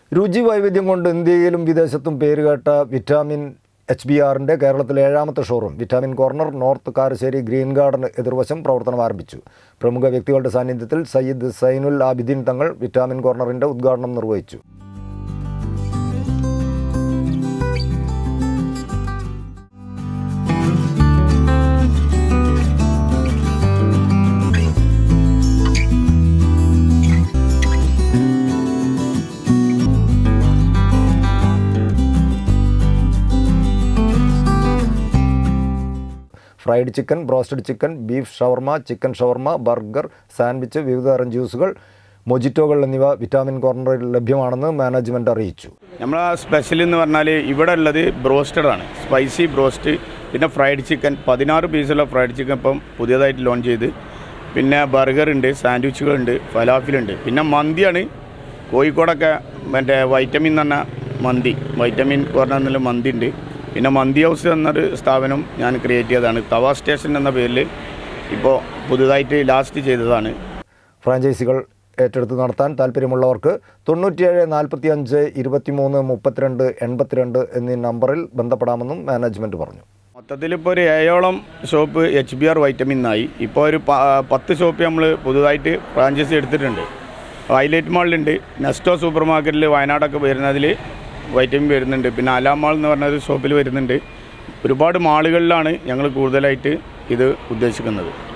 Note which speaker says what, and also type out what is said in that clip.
Speaker 1: രുചി വൈവിധ്യം കൊണ്ട് ഇന്ത്യയിലും വിദേശത്തും പേരുകേട്ട വിറ്റാമിൻ എച്ച് ബി ആറിൻ്റെ കേരളത്തിലെ ഏഴാമത്തെ showroom vitamin corner north Karassery green garden എതിർവശം പ്രവർത്തനം ആരംഭിച്ചു പ്രമുഖ വ്യക്തികളുടെ സാന്നിധ്യത്തിൽ സയ്യിദ് സൈനുൽ ആബിദീൻ തങ്ങൾ വിറ്റാമിൻ കോർണറിൻ്റെ ഉദ്ഘാടനം നിർവഹിച്ചു fried chicken broasted chicken beef shawarma chicken shawarma burger sandwich വിവിധ തരം ജ്യൂസുകൾ മൊജിറ്റോകൾ എന്നിവ വിറ്റാമിൻ കോർണറിൽ ലഭ്യമാണെന്ന് മാനേജ്മെൻറ്റ് അറിയിച്ചു
Speaker 2: നമ്മളെ സ്പെഷ്യൽ എന്ന് പറഞ്ഞാൽ ഇവിടെ ഉള്ളത് ബ്രോസ്റ്റഡ് ആണ് സ്പൈസി ബ്രോസ്റ്റ് പിന്നെ ഫ്രൈഡ് ചിക്കൻ പതിനാറ് പീസുള്ള ഫ്രൈഡ് ചിക്കൻ ഇപ്പം പുതിയതായിട്ട് ലോഞ്ച് ചെയ്ത് പിന്നെ ബർഗർ ഉണ്ട് സാൻഡ്വിച്ചുകളുണ്ട് ഫലാഫിലുണ്ട് പിന്നെ മന്തിയാണ് കോഴിക്കോടൊക്കെ മറ്റേ വൈറ്റമിൻ എന്ന് പറഞ്ഞ മന്തി വൈറ്റമിൻ പറഞ്ഞ മന്തി ഉണ്ട് പിന്നെ മന്തി ഹൗസ് എന്നൊരു സ്ഥാപനം ഞാൻ ക്രിയേറ്റ് ചെയ്തതാണ് തവ സ്റ്റേഷൻ എന്ന പേരിൽ ഇപ്പോൾ പുതുതായിട്ട് ലാസ്റ്റ് ചെയ്തതാണ്
Speaker 1: ഫ്രാഞ്ചൈസികൾ ഏറ്റെടുത്ത് നടത്താൻ താൽപ്പര്യമുള്ളവർക്ക് തൊണ്ണൂറ്റിയേഴ് നാൽപ്പത്തി അഞ്ച് ഇരുപത്തിമൂന്ന് മുപ്പത്തിരണ്ട് എൺപത്തിരണ്ട് എന്നീ നമ്പറിൽ ബന്ധപ്പെടാമെന്നും മാനേജ്മെൻറ്റ് പറഞ്ഞു
Speaker 2: മൊത്തത്തിൽ ഇപ്പോൾ ഒരു ഏഴോളം shop H B R vitamin ആയി ഇപ്പോൾ ഒരു പ- പത്ത് ഷോപ്പ് നമ്മൾ പുതുതായിട്ട് ഫ്രാഞ്ചൈസി എടുത്തിട്ടുണ്ട് ഹൈലൈറ്റ് മാളിലുണ്ട് നെസ്റ്റോ സൂപ്പർ മാർക്കറ്റിൽ വയനാടൊക്കെ വരുന്നതിൽ വൈറ്റമിൻ വരുന്നുണ്ട് പിന്നെ അലാമാൾ എന്ന് പറഞ്ഞ ഒരു ഷോപ്പിൽ വരുന്നുണ്ട് ഒരുപാട് മാളുകളിലാണ് ഞങ്ങൾ കൂടുതലായിട്ട് ഇത് ഉദ്ദേശിക്കുന്നത്